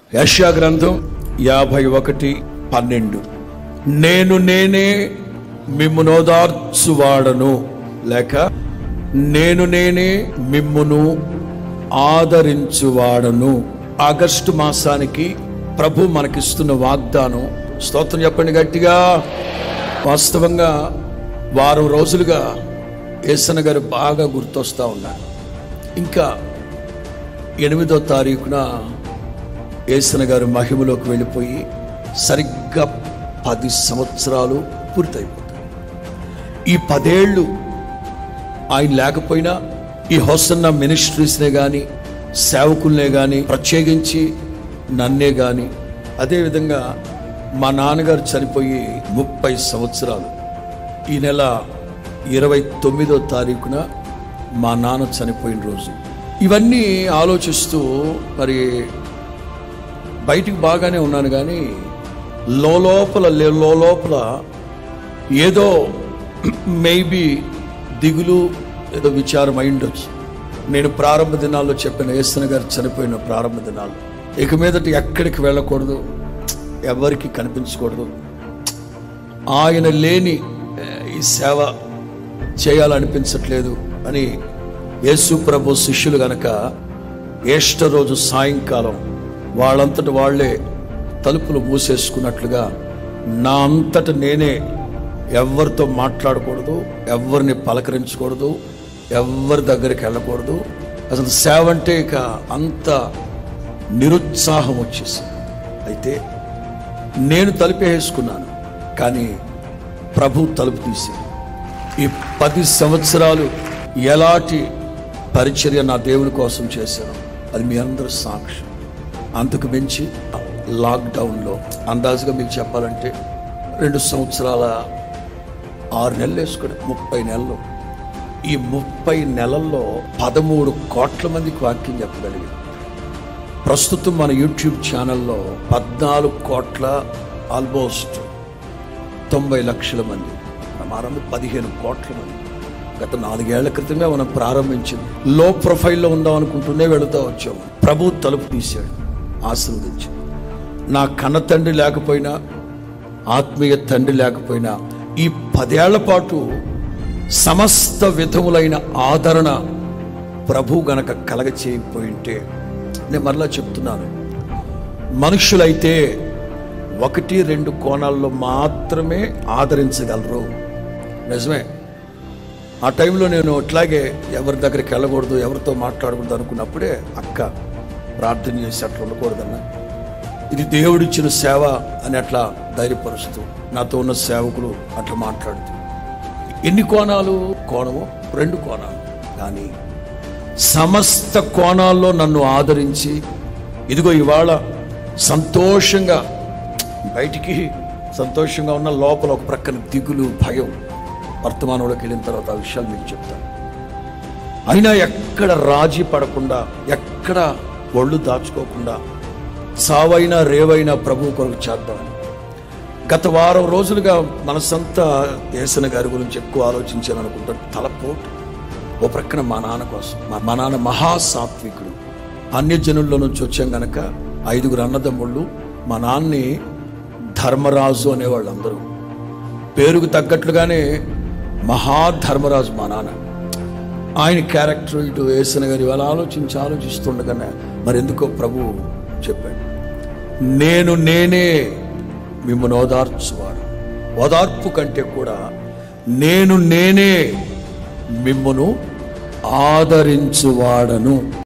యశా గ్రంథం యాభై ఒకటి పన్నెండు నేను నేనే మిమ్మును ఓదార్చువాడను లేక నేను నేనే మిమ్మును ఆదరించువాడను ఆగస్టు మాసానికి ప్రభు మనకిస్తున్న వాగ్దానం స్తోత్రం చెప్పండి గట్టిగా వాస్తవంగా వారం రోజులుగా ఏసన గారు బాగా గుర్తొస్తా ఉన్నారు ఇంకా ఎనిమిదో తారీఖున ఏసన గారు మహిమలోకి వెళ్ళిపోయి సరిగ్గా పది సంవత్సరాలు పూర్తయిపోతాయి ఈ పదేళ్ళు ఆయన లేకపోయినా ఈ హోసన్న మినిస్ట్రీస్నే కానీ సేవకుల్నే కానీ ప్రత్యేకించి నన్నే కానీ అదేవిధంగా మా నాన్నగారు చనిపోయి ముప్పై సంవత్సరాలు ఈ నెల ఇరవై తొమ్మిదో తారీఖున మా నాన్న చనిపోయిన రోజు ఇవన్నీ ఆలోచిస్తూ మరి బయటికి బాగానే ఉన్నాను కానీ లోపల లోపల ఏదో మేబీ దిగులు ఏదో విచారం అయి ఉండొచ్చు నేను ప్రారంభ దినాల్లో చెప్పిన ఏసన గారు చనిపోయిన ప్రారంభ దినాలు ఇక మీదట ఎక్కడికి వెళ్ళకూడదు ఎవరికి కనిపించకూడదు ఆయన లేని ఏ, ఈ సేవ చేయాలనిపించట్లేదు అని యేసు ప్రభు శిష్యులు గనక ఏష్ట రోజు సాయంకాలం వాళ్ళంతట వాళ్ళే తలుపులు మూసేసుకున్నట్లుగా నా అంతట నేనే ఎవరితో మాట్లాడకూడదు ఎవరిని పలకరించకూడదు ఎవరి దగ్గరికి వెళ్ళకూడదు అసలు సేవ అంటే ఇక అంత నిరుత్సాహం వచ్చేసింది అయితే నేను తలుపేసుకున్నాను కానీ ప్రభు తలుపు తీసింది ఈ పది సంవత్సరాలు ఎలాంటి పరిచర్య నా దేవుని కోసం చేశాను అది మీ అందరూ సాక్షి అంతకు మించి లాక్డౌన్లో అందాజుగా మీకు చెప్పాలంటే రెండు సంవత్సరాల ఆరు నెలలు వేసుకుని ముప్పై నెలలు ఈ ముప్పై నెలల్లో పదమూడు కోట్ల మందికి వాక్యం చెప్పగలిగింది ప్రస్తుతం మన యూట్యూబ్ ఛానల్లో పద్నాలుగు కోట్ల ఆల్మోస్ట్ తొంభై లక్షల మంది మనం ఆరంభం పదిహేను కోట్ల మంది గత నాలుగేళ్ల క్రితమే మనం ప్రారంభించింది లో ప్రొఫైల్లో ఉందాం అనుకుంటూనే వెళుతూ వచ్చాము ప్రభు తలుపు తీశాడు ఆశీర్వదించి నా కన్న తండ్రి లేకపోయినా ఆత్మీయ తండ్రి లేకపోయినా ఈ పదేళ్ల పాటు సమస్త విధములైన ఆదరణ ప్రభు గనక కలగ చేయకపోయింటే నేను మరలా చెప్తున్నాను మనుషులైతే ఒకటి రెండు కోణాల్లో మాత్రమే ఆదరించగలరు నిజమే ఆ టైంలో నేను అట్లాగే ఎవరి దగ్గరికి వెళ్ళకూడదు ఎవరితో మాట్లాడకూడదు అనుకున్నప్పుడే అక్క ప్రార్థన చేసి అట్లా ఉండకూడదన్నా ఇది దేవుడిచ్చిన సేవ అని అట్లా ధైర్యపరుస్తూ నాతో ఉన్న సేవకులు అట్లా మాట్లాడుతూ ఎన్ని కోణాలు కోణము రెండు కోణాలు కానీ సమస్త కోణాల్లో నన్ను ఆదరించి ఇదిగో ఇవాళ సంతోషంగా బయటికి సంతోషంగా ఉన్న లోపల ఒక ప్రక్కన దిగులు భయం వర్తమానంలోకి వెళ్ళిన తర్వాత ఆ విషయాలు మీకు చెప్తాను అయినా ఎక్కడ రాజీ పడకుండా ఎక్కడ ఒళ్ళు దాచుకోకుండా సావైనా రేవైనా ప్రభు కొరకు చేద్దామని గత వారం రోజులుగా మనసంతా ఏసన గారి గురించి ఎక్కువ ఆలోచించాను అనుకుంటాను తలపోటు ఓ ప్రక్కన మా నాన్న కోసం మా- మా నాన్న మహాసాత్వికుడు అన్యజనుల్లో నుంచి వచ్చాం గనక ఐదుగురు అన్నదమ్ముళ్ళు మా నాన్ని ధర్మరాజు అనేవాళ్ళు అందరూ పేరుకు తగ్గట్లుగానే మహాధర్మరాజు మా నాన్న ఆయన క్యారెక్టర్ ఇటు వేసిన గారి ఇవాళ ఆలోచించి ఆలోచిస్తుండగానే మరి ఎందుకో ప్రభు చెప్పాడు నేను నేనే మిమ్మల్ని ఓదార్చువాడు ఓదార్పు కంటే కూడా నేను నేనే మిమ్మను ఆదరించువాడను